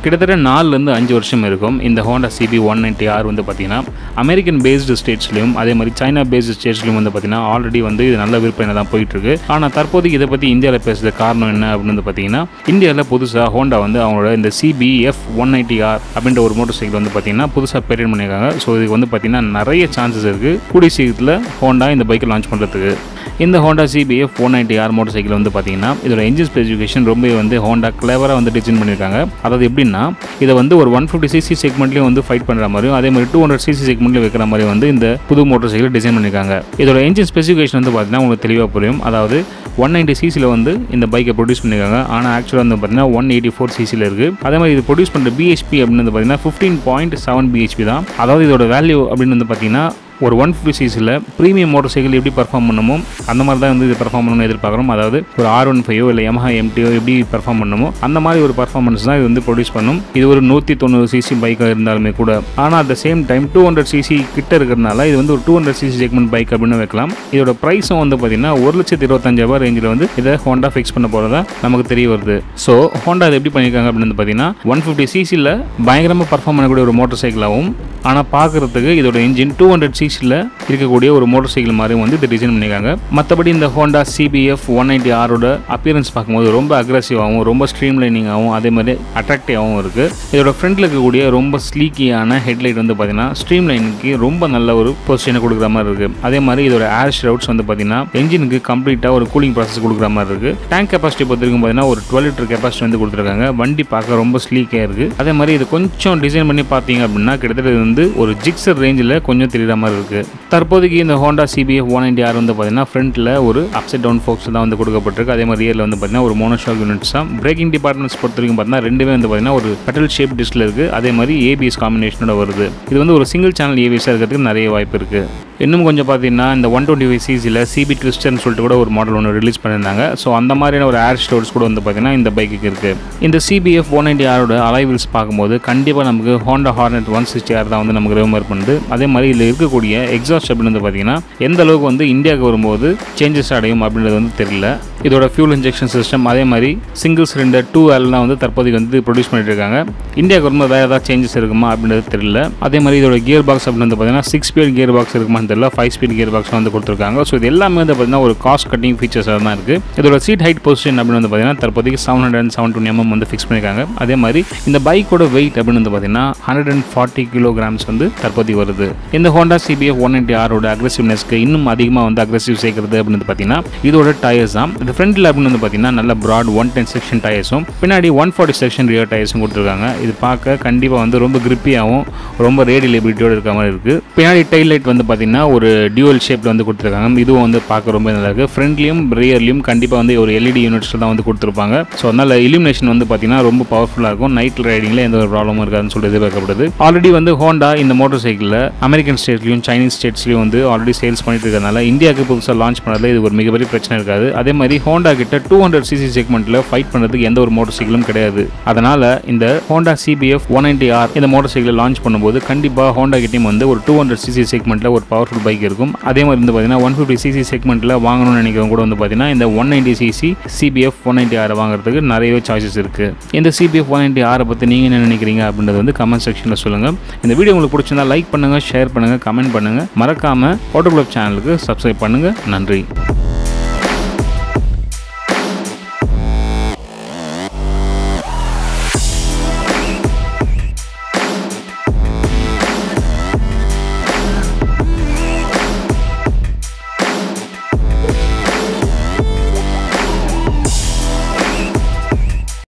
கிட்டத்தட்ட நாலுலேருந்து அஞ்சு வருஷம் இருக்கும் இந்த Honda CB one ninety R வந்து பார்த்தீங்கன்னா அமெரிக்கன் பேஸ்டு ஸ்டேட்ஸ்லையும் அதே மாதிரி சைனா பேஸ்டு ஸ்டேட்ஸ்லையும் வந்து பார்த்தீங்கன்னா ஆல்ரெடி வந்து இது நல்ல விற்பனை தான் போயிட்டுருக்கு ஆனால் தற்போதைக்கு இதை பற்றி இந்தியாவில் பேசுகிற காரணம் என்ன அப்படின்னு வந்து பார்த்தீங்கன்னா இந்தியாவில் புதுசாக ஹோண்டா வந்து அவங்களோட இந்த CB F one ninety R அப்படின்ற ஒரு மோட்டர் சைக்கிள் வந்து பார்த்தீங்கன்னா புதுசாக பேரியட் பண்ணியிருக்காங்க ஸோ இதுக்கு வந்து பார்த்தீங்கன்னா நிறைய சான்சஸ் இருக்குது கூடிய சீக்கிரத்தில் ஹோண்டா இந்த பைக்கை லான்ச் பண்ணுறதுக்கு இந்த Honda CBF one ninety R motor cycle வந்து பார்த்தீங்கன்னா இதோட இன்ஜின் ஸ்பெசிஃபிகேஷன் ரொம்ப வந்து ஹோண்டா கிளவராக வந்து டிசைன் பண்ணியிருக்காங்க அதாவது எப்படின்னா இதை வந்து ஒரு ஒன் ஃபிஃப்டி சிசி செக்மெண்ட்லேயும் வந்து ஃபைட் பண்ணுற மாதிரியும் அதே மாதிரி டூ ஹண்ட்ரட் சிசி செக்மெண்ட்லேயும் வைக்கிற மாதிரி வந்து இந்த புது மோட்டர் சைக்கிள் டிசைன் பண்ணியிருக்காங்க இதோட இன்ஜின் ஸ்பெசிஃபிகேஷன் வந்து பார்த்தீங்கன்னா உங்களுக்கு தெளிவாக புரியும் அதாவது ஒன் நைன்ட்டி சிசியில் வந்து இந்த பைக்கை ப்ரொடியூஸ் பண்ணியிருக்காங்க ஆனால் ஆக்சுவலாக வந்து பார்த்தீங்கன்னா ஒன் எயிட்டி ஃபோர் சிசியில் இருக்குது அதே மாதிரி இது ப்ரொடியூஸ் பண்ணுற பிஹெச்பி அப்படின்னு வந்து பார்த்தீங்கன்னா ஃபிஃப்டீன் பாயிண்ட் செவன் பிஹெச்பி தான் அதாவது இதோட வேல்யூ அப்படின்னு வந்து பார்த்தீங்கன்னா ஒரு ஒன் ஃபிஃப்டி சிசியில் ப்ரீமியம் மோட்டர் சைக்கிள் எப்படி பர்ஃபார்ம் பண்ணுமோ அந்த மாதிரி தான் வந்து இது பர்ஃபார்ம் பண்ணணும்னு எதிர்பார்க்குறோம் அதாவது ஒரு ஆர் ஒன் ஃபைவோ இல்லை எமஹா எம்டியோ எப்படி பர்ஃபார்ம் பண்ணணுமோ அந்த மாதிரி ஒரு பர்ஃபார்மன்ஸ் தான் இது வந்து ப்ரொடியூஸ் பண்ணும் இது ஒரு நூற்றி தொண்ணூறு சிசி பைக்காக இருந்தாலுமே கூட ஆனால் at the same time two hundred CC கிட்ட இருக்கிறதுனால இது வந்து ஒரு two hundred CC segment bike அப்படின்னு வைக்கலாம் இதோட ப்ரைஸும் வந்து பார்த்தீங்கன்னா ஒரு லட்சத்து இருபத்தஞ்சாயிரம் ரேஞ்சில் வந்து இதை ஹோண்டா ஃபிக்ஸ் பண்ண போகிறதா நமக்கு தெரிய வருது ஸோ ஹோண்டா இது எப்படி பண்ணியிருக்காங்க அப்படின்னு வந்து பார்த்தீங்கன்னா ஒன் ஃபிஃப்டி சிசியில் பயங்கரமாக பர்ஃபார்ம் பண்ணக்கூடிய ஒரு மோட்டர் சைக்கிளாகவும் ஆனால் பார்க்குறதுக்கு இதோட இன்ஜின் டூ ஹண்ட்ரட் சிசியில் இருக்கக்கூடிய ஒரு மோட்டர் சைக்கிள் மாதிரி வந்து இது டிசைன் பண்ணியிருக்காங்க மற்றபடி இந்த ஹோண்டா சிபிஎஃப் ஒன் நைன்டி ஆரோட அப்பியரன்ஸ் பார்க்கும்போது ரொம்ப அக்ரஸிவாகவும் ரொம்ப ஸ்ட்ரீம்லைனிங்காகவும் அதே மாதிரி அட்ராக்டிவாகவும் இருக்குது இதோட ஃப்ரண்ட்டில் இருக்கக்கூடிய ரொம்ப ஸ்லீக்கியான ஹெட்லைட் வந்து பார்த்தீங்கன்னா ஸ்ட்ரீம்லைனுக்கு ரொம்ப நல்ல ஒரு பொசிஷனை கொடுக்குற மாதிரி இருக்குது அதே மாதிரி இதோட ஏர் ஷவுட்ஸ் வந்து பார்த்தீங்கன்னா என்ஜினுக்கு கம்ப்ளீட்டாக ஒரு கூலிங் ப்ராசஸ் கொடுக்குற மாதிரி இருக்குது டேங்க் கெப்பாசிட்டி பொறுத்த வரைக்கும் பார்த்தீங்கன்னா ஒரு டுவெல் லிட்டர் கெப்பாசிட்டி வந்து கொடுத்துருக்காங்க வண்டி பார்க்க ரொம்ப ஸ்லீக்காக இருக்குது அதே மாதிரி இது கொஞ்சம் டிசைன் பண்ணி பார்த்தீங்க அப்படின்னா கிட்டத்தட்ட இது வந்து ஒரு ஜிக்ஸர் ரேஞ்சில் கொஞ்சம் தெரியுற மாதிரி இருக்குது தற்போதைக்கு இந்த Honda CBF one ninety R வந்து பார்த்தீங்கன்னா ஃப்ரண்ட்டில் ஒரு அப்சைட் டவுன் ஃபோக்ஸ் தான் வந்து கொடுக்கப்பட்டிருக்கு அதே மாதிரி ரியரில் வந்து பார்த்தீங்கன்னா ஒரு மோனோஷாக் யூனிட்ஸ் தான் பிரேக்கிங் டிபார்ட்மெண்ட்ஸ் பொறுத்த வரைக்கும் பார்த்தீங்கன்னா ரெண்டுமே வந்து பார்த்தீங்கன்னா ஒரு பெட்டல் ஷேப் டிஸ்கில் இருக்குது அதே மாதிரி ஏபிஎஸ் காம்பினேஷனோட வருது இது வந்து ஒரு சிங்கிள் சேனல் ஏபிஎஸ்ஸாக இருக்கிறதுக்கு நிறைய வாய்ப்பு இருக்குது இன்னும் கொஞ்சம் பார்த்தீங்கன்னா இந்த ஒன் டுவெண்ட்டி ஃபைவ் சிசியில் சிபி ட்விஸ்டர்னு சொல்லிட்டு கூட ஒரு மாடல் ஒன்று ரிலீஸ் பண்ணியிருந்தாங்க ஸோ அந்த மாதிரியான ஒரு ஏர் ஸ்டோர்ஸ் கூட வந்து பார்த்தீங்கன்னா இந்த பைக்குக்கு இருக்குது இந்த சிபிஎஃப் ஒன் நைன்டி ஆரோட அலைவில்ஸ் பார்க்கும்போது கண்டிப்பாக நமக்கு Honda Hornet one sixty R தான் வந்து நமக்கு ரெவமர் பண்ணுது அதே மாதிரி இதில் இருக்கக்கூடிய எக்ஸாஸ்ட் அப்படின்னு வந்து பார்த்தீங்கன்னா எந்த அளவுக்கு வந்து இந்தியாவுக்கு வரும்போது சேஞ்சஸ் அடையும் அப்படின்றது வந்து தெரியல இதோட ஃபியூல் இன்ஜெக்ஷன் சிஸ்டம் அதே மாதிரி சிங்கிள் சிலிண்டர் டூ எல்லாம் வந்து தற்போதைக்கு வந்து ப்ரொடியூஸ் பண்ணிட்டு இருக்காங்க இந்தியாவுக்கு வரும்போது வேறு ஏதாவது சேஞ்சஸ் இருக்குமா அப்படின்றது தெரியல அதே மாதிரி இதோட கியர் பாக்ஸ் அப்படின்னு வந்து பார்த்தீங்கன்னா சிக்ஸ் ஸ்பீட் கியர் பாக்ஸ் இருக்குமான்னு தெரியல ஃபைவ் ஸ்பீட் கியர் பாக்ஸ் வந்து கொடுத்துருக்காங்க ஸோ இது எல்லாமே வந்து பார்த்தீங்கன்னா ஒரு காஸ்ட் கட்டிங் ஃபீச்சர்ஸாக தான் இருக்குது இதோட சீட் ஹைட் பொசிஷன் அப்படின்னு வந்து பார்த்தீங்கன்னா தற்போதைக்கு seven hundred and seven two MM வந்து ஃபிக்ஸ் பண்ணியிருக்காங்க அதே மாதிரி இந்த பைக்கோட வெயிட் அப்படின்னு வந்து பார்த்தீங்கன்னா ஹண்ட்ரட் அண்ட் ஃபார்ட்டி கிலோகிராம்ஸ் வந்து தற்போதைக்கு வருது இந்த ஹோண்டா சிபிஎஃப் ஒன் நைன்டி ஆரோட அக்ரெசிவ்னஸ்க்கு இன்னும் அதிகமாக வந்து அக்ரெசிவ் சேர்க்கறது அப்படின்னு வந்து பார்த்தீங்கன்னா இதோட டயர்ஸ் தான் இது ஃப்ரண்ட்டில் அப்படின்னு வந்து பார்த்தீங்கன்னா நல்ல ப்ராட் ஒன் டென் செக்ஷன் டயர்ஸும் பின்னாடி ஒன் ஃபார்ட்டி செக்ஷன் ரியர் டயர்ஸும் கொடுத்துருக்காங்க இது பார்க்க கண்டிப்பாக வந்து ரொம்ப கிரிப்பியாகவும் ரொம்ப ரேடியபிலிட்டியோட இருக்க மாதிரி இருக்குது பின்னாடி டைல் லைட் வந்து பார்த்தீங்கன்னா ஒரு டியூவல் ஷேப்பில் வந்து கொடுத்துருக்காங்க இதுவும் வந்து பார்க்க ரொம்ப நல்லா இருக்குது ஃப்ரண்ட்லையும் ரியர்லையும் கண்டிப்பாக வந்து ஒரு எல்இடி யூனிட்ஸில் தான் வந்து கொடுத்துருப்பாங்க ஸோ அதனால் இலிமினேஷன் வந்து பார்த்தீங்கன்னா ரொம்ப பவர்ஃபுல்லாக இருக்கும் நைட் ரைடிங்கில் எந்த ஒரு ப்ராப்ளமும் இருக்காதுன்னு சொல்லிட்டு எதிர்பார்க்கப்படுது ஆல்ரெடி வந்து ஹோண்டா இந்த மோட்டர் சைக்கிளில் அமெரிக்கன் ஸ்டேட்லையும் சைனீஸ் ஸ்டேட்ஸ்லையும் வந்து ஆல்ரெடி சேல்ஸ் பண்ணிட்டு இருக்கிறதுனால இந்தியாவுக்கு புதுசாக லான்ச் பண்ணதில் இது ஒரு மிகப்பெரிய பிரச்சனை இருக்காது அதே மாதிரி ஹோண்டா கிட்ட டூ ஹண்ட்ரட் சிசி செக்மெண்ட்டில் ஃபைட் பண்ணுறதுக்கு எந்த ஒரு மோட்டர் சைக்கிளும் கிடையாது அதனால் இந்த Honda CBF one ninety R இந்த மோட்டர் சைக்கிளை லான்ச் பண்ணும்போது கண்டிப்பாக ஹோண்டா கிட்டையும் வந்து ஒரு டூ ஹண்ட்ரட் சிசி செக்மெண்ட்டில் ஒரு பவர்ஃபுல் பைக் இருக்கும் அதே மாதிரி வந்து பார்த்தீங்கன்னா ஒன் ஃபிஃப்டி சிசி செக்மெண்ட்டில் வாங்கணும்னு நினைக்கிறவங்க கூட வந்து பார்த்தீங்கன்னா இந்த one ninety CC CBF one ninety R வாங்குறதுக்கு நிறையவே சாய்ஸஸ் இருக்குது இந்த சிபிஎஃப் ஒன் நைன்டி ஆரை பற்றி நீங்கள் என்ன நினைக்கிறீங்க அப்படின்றது வந்து கமெண்ட் செக்ஷனில் சொல்லுங்கள் இந்த வீடியோ உங்களுக்கு பிடிச்சிருந்தா லைக் பண்ணுங்கள் ஷேர் பண்ணுங்கள் கமெண்ட் பண்ணுங்கள் மறக்காமல் ஃபோட்டோ கிளப் சேனலுக்கு சப்ஸ்கிரைப் பண்ணுங்கள் நன்றி